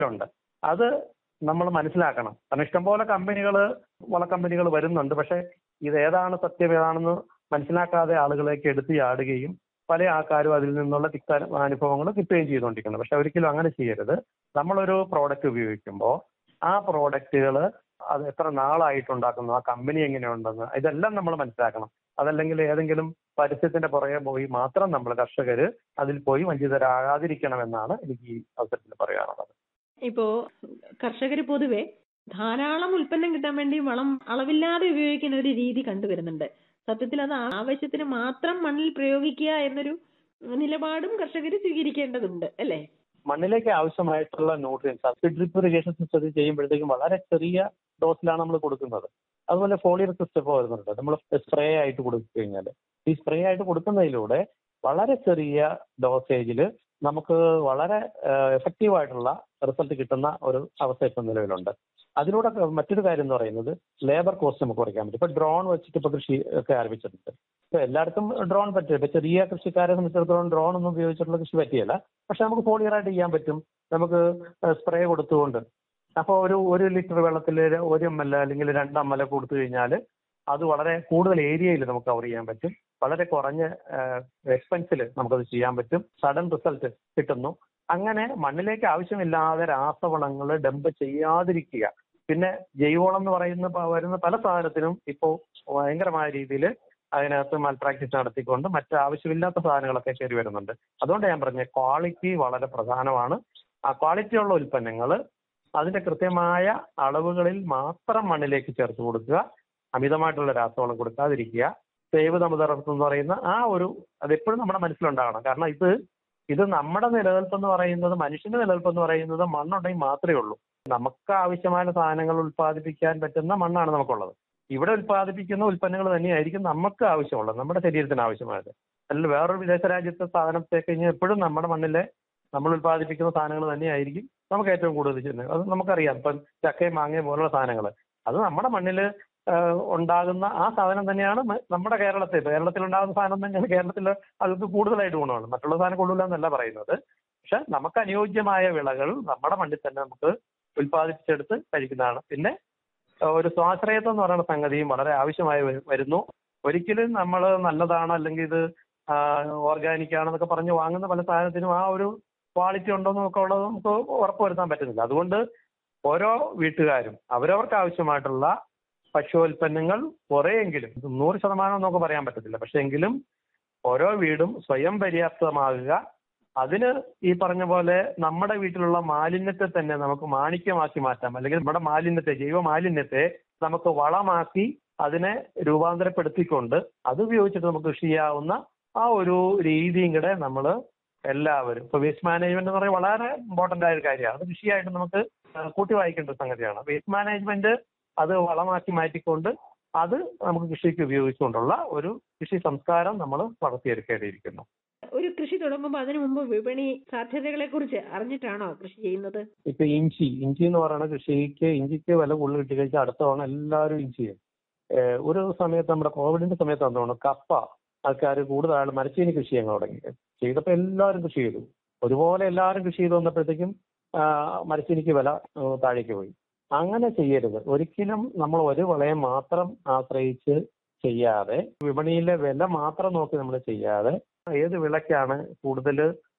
ഉണ്ട് അത് നമ്മൾ മനസ്സിലാക്കണം കാരണം ഇഷ്ടംപോലെ കമ്പനികൾ വള കമ്പനികൾ വരുന്നുണ്ട് പക്ഷെ ഇത് ഏതാണ് സത്യം ഏതാണെന്ന് മനസ്സിലാക്കാതെ ആളുകളേക്ക് എടുത്തു ചാടുകയും പല ആൾക്കാരും അതിൽ നിന്നുള്ള തിക്ത അനുഭവങ്ങൾ കിട്ടുകയും ചെയ്തുകൊണ്ടിരിക്കുന്നത് പക്ഷെ ഒരിക്കലും അങ്ങനെ ചെയ്യരുത് നമ്മളൊരു പ്രോഡക്റ്റ് ഉപയോഗിക്കുമ്പോൾ ആ പ്രോഡക്റ്റുകൾ അത് എത്ര നാളായിട്ടുണ്ടാക്കുന്നു ആ കമ്പനി എങ്ങനെയുണ്ടെന്ന് ഇതെല്ലാം നമ്മൾ മനസ്സിലാക്കണം അതല്ലെങ്കിൽ ഏതെങ്കിലും പരസ്യത്തിന്റെ പുറകെ പോയി മാത്രം നമ്മൾ കർഷകർ അതിൽ പോയി വഞ്ചിതരാകാതിരിക്കണമെന്നാണ് എനിക്ക് ഈ അവസരത്തിൽ പറയാനുള്ളത് ഇപ്പോ കർഷകർ പൊതുവെ ധാരാളം ഉൽപ്പന്നം കിട്ടാൻ വേണ്ടി വളം അളവില്ലാതെ ഉപയോഗിക്കുന്ന ഒരു രീതി കണ്ടുവരുന്നുണ്ട് സത്യത്തിൽ അത് ആവശ്യത്തിന് മാത്രം മണ്ണിൽ പ്രയോഗിക്കുക എന്നൊരു നിലപാടും കർഷകർ സ്വീകരിക്കേണ്ടതുണ്ട് അല്ലേ മണ്ണിലേക്ക് ആവശ്യമായിട്ടുള്ള ന്യൂട്രിയൻസ് ഫിഡ് ഡ്രിപ്പ് ഇറിഗേഷൻ സിസ്റ്റത്തിൽ ചെയ്യുമ്പോഴത്തേക്കും വളരെ ചെറിയ ഡോസിലാണ് നമ്മൾ കൊടുക്കുന്നത് അതുപോലെ ഫോളിയർ സിസ്റ്റം ഇപ്പോൾ വരുന്നുണ്ട് നമ്മൾ സ്പ്രേ ആയിട്ട് കൊടുത്തു കഴിഞ്ഞാൽ ഈ സ്പ്രേ ആയിട്ട് കൊടുക്കുന്നതിലൂടെ വളരെ ചെറിയ ഡോസേജിൽ നമുക്ക് വളരെ എഫക്റ്റീവ് ആയിട്ടുള്ള റിസൾട്ട് കിട്ടുന്ന ഒരു അവസ്ഥ ഇപ്പം നിലവിലുണ്ട് അതിലൂടെ മറ്റൊരു കാര്യം എന്ന് പറയുന്നത് ലേബർ കോസ്റ്റ് നമുക്ക് കുറയ്ക്കാൻ പറ്റും ഇപ്പൊ ഡ്രോൺ വെച്ചിട്ട് ഇപ്പൊ കൃഷി ഒക്കെ ആരംഭിച്ചിട്ടുണ്ട് ഇപ്പൊ എല്ലായിടത്തും ഡ്രോൺ പറ്റില്ല ഇപ്പൊ ചെറിയ കൃഷിക്കാരെ സംബന്ധിച്ചിടത്തോളം ഡ്രോൺ ഒന്നും ഉപയോഗിച്ചിട്ടുള്ള കൃഷി പറ്റിയല്ല പക്ഷെ നമുക്ക് ഫോളിയറായിട്ട് ചെയ്യാൻ പറ്റും നമുക്ക് സ്പ്രേ കൊടുത്തുകൊണ്ട് അപ്പോൾ ഒരു ഒരു ലിറ്റർ വെള്ളത്തിൽ ഒരു എം എൽ അല്ലെങ്കിൽ രണ്ട് എം എൽ കൊടുത്തു കഴിഞ്ഞാൽ അത് വളരെ കൂടുതൽ ഏരിയയിൽ നമുക്ക് കവർ ചെയ്യാൻ പറ്റും വളരെ കുറഞ്ഞ എക്സ്പെൻസിൽ നമുക്കത് ചെയ്യാൻ പറ്റും സഡൻ റിസൾട്ട് കിട്ടുന്നു അങ്ങനെ മണ്ണിലേക്ക് ആവശ്യമില്ലാതെ രാസവളങ്ങൾ ഡംപ് ചെയ്യാതിരിക്കുക പിന്നെ ജൈവവളം എന്ന് പറയുന്ന വരുന്ന പല സാധനത്തിനും ഇപ്പോൾ ഭയങ്കരമായ രീതിയിൽ അതിനകത്ത് മൽ പ്രാക്ടീസ് നടത്തിക്കൊണ്ട് മറ്റ് ആവശ്യമില്ലാത്ത സാധനങ്ങളൊക്കെ കയറി വരുന്നുണ്ട് അതുകൊണ്ട് ഞാൻ പറഞ്ഞ ക്വാളിറ്റി വളരെ പ്രധാനമാണ് ആ ക്വാളിറ്റി ഉള്ള ഉൽപ്പന്നങ്ങൾ അതിന്റെ കൃത്യമായ അളവുകളിൽ മാത്രം മണ്ണിലേക്ക് ചേർത്ത് കൊടുക്കുക അമിതമായിട്ടുള്ള രാസവളം കൊടുക്കാതിരിക്കുക സേവ് തമുതർത്ത് എന്ന് പറയുന്ന ആ ഒരു അതെപ്പോഴും നമ്മുടെ മനസ്സിലുണ്ടാകണം കാരണം ഇത് ഇത് നമ്മുടെ നിലനിൽപ്പ് എന്ന് പറയുന്നത് മനുഷ്യന്റെ നിലനിൽപ്പ് എന്ന് പറയുന്നത് മണ്ണുണ്ടെങ്കിൽ മാത്രമേ ഉള്ളൂ നമുക്ക് ആവശ്യമായ സാധനങ്ങൾ ഉൽപ്പാദിപ്പിക്കാൻ പറ്റുന്ന മണ്ണാണ് നമുക്കുള്ളത് ഇവിടെ ഉൽപ്പാദിപ്പിക്കുന്ന ഉൽപ്പന്നങ്ങൾ തന്നെയായിരിക്കും നമുക്ക് ആവശ്യമുള്ളത് നമ്മുടെ ശരീരത്തിന് ആവശ്യമായത് അല്ലെങ്കിൽ വേറൊരു വിദേശ രാജ്യത്തെ സാധനത്തെ കഴിഞ്ഞാൽ എപ്പോഴും നമ്മുടെ മണ്ണിലെ നമ്മൾ ഉൽപ്പാദിപ്പിക്കുന്ന സാധനങ്ങൾ തന്നെയായിരിക്കും നമുക്ക് ഏറ്റവും കൂടുതൽ ചെയ്യുന്നത് അത് നമുക്കറിയാം ഇപ്പം ചക്കയും മാങ്ങയും പോലുള്ള സാധനങ്ങൾ അത് നമ്മുടെ മണ്ണിൽ ഉണ്ടാകുന്ന ആ സാധനം തന്നെയാണ് നമ്മുടെ കേരളത്തിൽ കേരളത്തിൽ ഉണ്ടാകുന്ന സാധനം തന്നെയാണ് കേരളത്തിൽ അതിർക്ക് കൂടുതലായിട്ട് ഗുണമാണ് മറ്റുള്ള സാധനം കൊള്ളില്ല എന്നല്ല പറയുന്നത് പക്ഷെ നമുക്ക് അനുയോജ്യമായ വിളകൾ നമ്മുടെ മണ്ണിൽ തന്നെ നമുക്ക് ഉൽപ്പാദിപ്പിച്ചെടുത്ത് കഴിക്കുന്നതാണ് പിന്നെ ഒരു സ്വാശ്രയത്വം എന്ന് പറയുന്ന സംഗതിയും വളരെ ആവശ്യമായി വരുന്നു ഒരിക്കലും നമ്മൾ നല്ലതാണ് അല്ലെങ്കിൽ ഇത് ഓർഗാനിക് ആണെന്നൊക്കെ പറഞ്ഞ് വാങ്ങുന്ന പല സാധനത്തിനും ആ ഒരു ക്വാളിറ്റി ഉണ്ടോ എന്നൊക്കെ ഉള്ളത് നമുക്ക് ഉറപ്പുവരുത്താൻ പറ്റുന്നില്ല അതുകൊണ്ട് ഓരോ വീട്ടുകാരും അവരവർക്ക് ആവശ്യമായിട്ടുള്ള ഭക്ഷ്യോൽപ്പന്നങ്ങൾ കുറേയെങ്കിലും നൂറ് ശതമാനം നമുക്ക് പറയാൻ പറ്റത്തില്ല പക്ഷെ എങ്കിലും ഓരോ വീടും സ്വയം പര്യാപ്തമാകുക അതിന് ഈ പറഞ്ഞ പോലെ നമ്മുടെ വീട്ടിലുള്ള മാലിന്യത്തെ തന്നെ നമുക്ക് മാണിക്യമാക്കി മാറ്റാം അല്ലെങ്കിൽ നമ്മുടെ മാലിന്യത്തെ ജൈവ മാലിന്യത്തെ നമുക്ക് വളമാക്കി അതിനെ രൂപാന്തരപ്പെടുത്തിക്കൊണ്ട് അത് ഉപയോഗിച്ചിട്ട് നമുക്ക് കൃഷി ചെയ്യാവുന്ന ആ ഒരു രീതിയും കൂടെ നമ്മൾ എല്ലാവരും ഇപ്പൊ വേസ്റ്റ് മാനേജ്മെന്റ് എന്ന് പറയുന്നത് വളരെ ഇമ്പോർട്ടന്റ് ആയ ഒരു കാര്യമാണ് അത് കൃഷിയായിട്ട് നമുക്ക് കൂട്ടി വായിക്കേണ്ട സംഗതിയാണ് വേസ്റ്റ് മാനേജ്മെന്റ് അത് വളമാക്കി മാറ്റിക്കൊണ്ട് അത് നമുക്ക് കൃഷിക്ക് ഉപയോഗിച്ചുകൊണ്ടുള്ള ഒരു കൃഷി സംസ്കാരം നമ്മൾ വളർത്തിയെടുക്കേണ്ടിയിരിക്കുന്നു ഒരു കൃഷി തുടങ്ങുമ്പോൾ അതിനു മുമ്പ് വിപണി സാധ്യതകളെ കുറിച്ച് അറിഞ്ഞിട്ടാണോ കൃഷി ചെയ്യുന്നത് ഇപ്പൊ ഇഞ്ചി ഇഞ്ചി എന്ന് പറയുന്ന കൃഷിക്ക് ഇഞ്ചിക്ക് വില കൂടുതൽ കിട്ടി കഴിച്ചാൽ അടുത്ത തവണ എല്ലാവരും ഇഞ്ചി ചെയ്യും ഒരു സമയത്ത് നമ്മുടെ കോവിഡിന്റെ സമയത്ത് തോന്നുന്നു കപ്പ ആൾക്കാർ കൂടുതലായിട്ട് മരച്ചീനി കൃഷി ചെയ്യാൻ തുടങ്ങി ചെയ്തപ്പോൾ എല്ലാവരും കൃഷി ചെയ്തു ഒരുപോലെ എല്ലാവരും കൃഷി ചെയ്ത് വന്നപ്പോഴത്തേക്കും മരച്ചീനിക്ക് വില താഴേക്ക് പോയി അങ്ങനെ ചെയ്യരുത് ഒരിക്കലും നമ്മൾ ഒരു വിളയെ മാത്രം ആശ്രയിച്ച് ചെയ്യാതെ വിപണിയിലെ വില മാത്രം നോക്കി നമ്മൾ ചെയ്യാതെ ഏത് വിളയ്ക്കാണ് കൂടുതൽ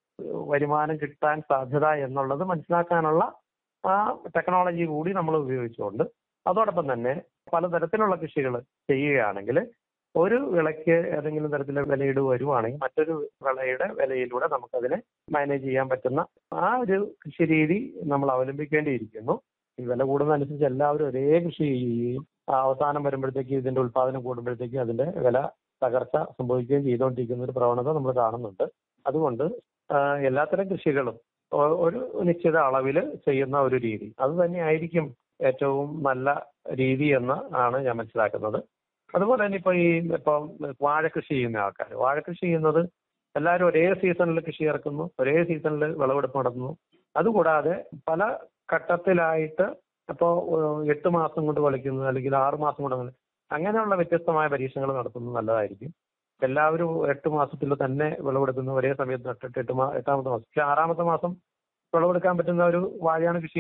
വരുമാനം കിട്ടാൻ സാധ്യത എന്നുള്ളത് മനസ്സിലാക്കാനുള്ള ആ ടെക്നോളജി കൂടി നമ്മൾ ഉപയോഗിച്ചുകൊണ്ട് അതോടൊപ്പം തന്നെ പലതരത്തിലുള്ള കൃഷികൾ ചെയ്യുകയാണെങ്കിൽ ഒരു വിളയ്ക്ക് ഏതെങ്കിലും തരത്തിലെ വിലയിട് വരുവാണെങ്കിൽ മറ്റൊരു വിളയുടെ വിലയിലൂടെ നമുക്കതിനെ മാനേജ് ചെയ്യാൻ പറ്റുന്ന ആ ഒരു കൃഷി രീതി നമ്മൾ അവലംബിക്കേണ്ടിയിരിക്കുന്നു ഈ വില കൂടുന്നതനുസരിച്ച് എല്ലാവരും ഒരേ കൃഷി ചെയ്യുകയും അവസാനം വരുമ്പോഴത്തേക്ക് ഇതിന്റെ ഉൽപാദനം കൂടുമ്പോഴത്തേക്ക് അതിന്റെ വില തകർച്ച സംഭവിക്കുകയും ചെയ്തുകൊണ്ടിരിക്കുന്ന ഒരു പ്രവണത നമ്മൾ കാണുന്നുണ്ട് അതുകൊണ്ട് എല്ലാത്തരം കൃഷികളും ഒരു നിശ്ചിത അളവിൽ ചെയ്യുന്ന ഒരു രീതി അത് തന്നെയായിരിക്കും ഏറ്റവും നല്ല രീതി എന്ന് ആണ് ഞാൻ മനസ്സിലാക്കുന്നത് അതുപോലെ തന്നെ ഇപ്പൊ ഈ ഇപ്പം വാഴ കൃഷി ചെയ്യുന്ന ആൾക്കാർ വാഴ കൃഷി ചെയ്യുന്നത് എല്ലാവരും ഒരേ സീസണിൽ കൃഷി ഇറക്കുന്നു ഒരേ സീസണിൽ വിളവെടുപ്പ് നടത്തുന്നു അതുകൂടാതെ പല ഘട്ടത്തിലായിട്ട് അപ്പോൾ എട്ട് മാസം കൊണ്ട് വിളിക്കുന്നത് അല്ലെങ്കിൽ ആറ് മാസം കൊണ്ട് അങ്ങനെയുള്ള വ്യത്യസ്തമായ പരീക്ഷണങ്ങൾ നടത്തുന്നത് നല്ലതായിരിക്കും എല്ലാവരും എട്ട് മാസത്തിൽ തന്നെ വിളവെടുക്കുന്ന ഒരേ സമയത്ത് നട്ടിട്ട് എട്ട് മാ എട്ടാമത്തെ മാസം പക്ഷെ ആറാമത്തെ മാസം വിളവെടുക്കാൻ പറ്റുന്ന ഒരു വാഴയാണ് കൃഷി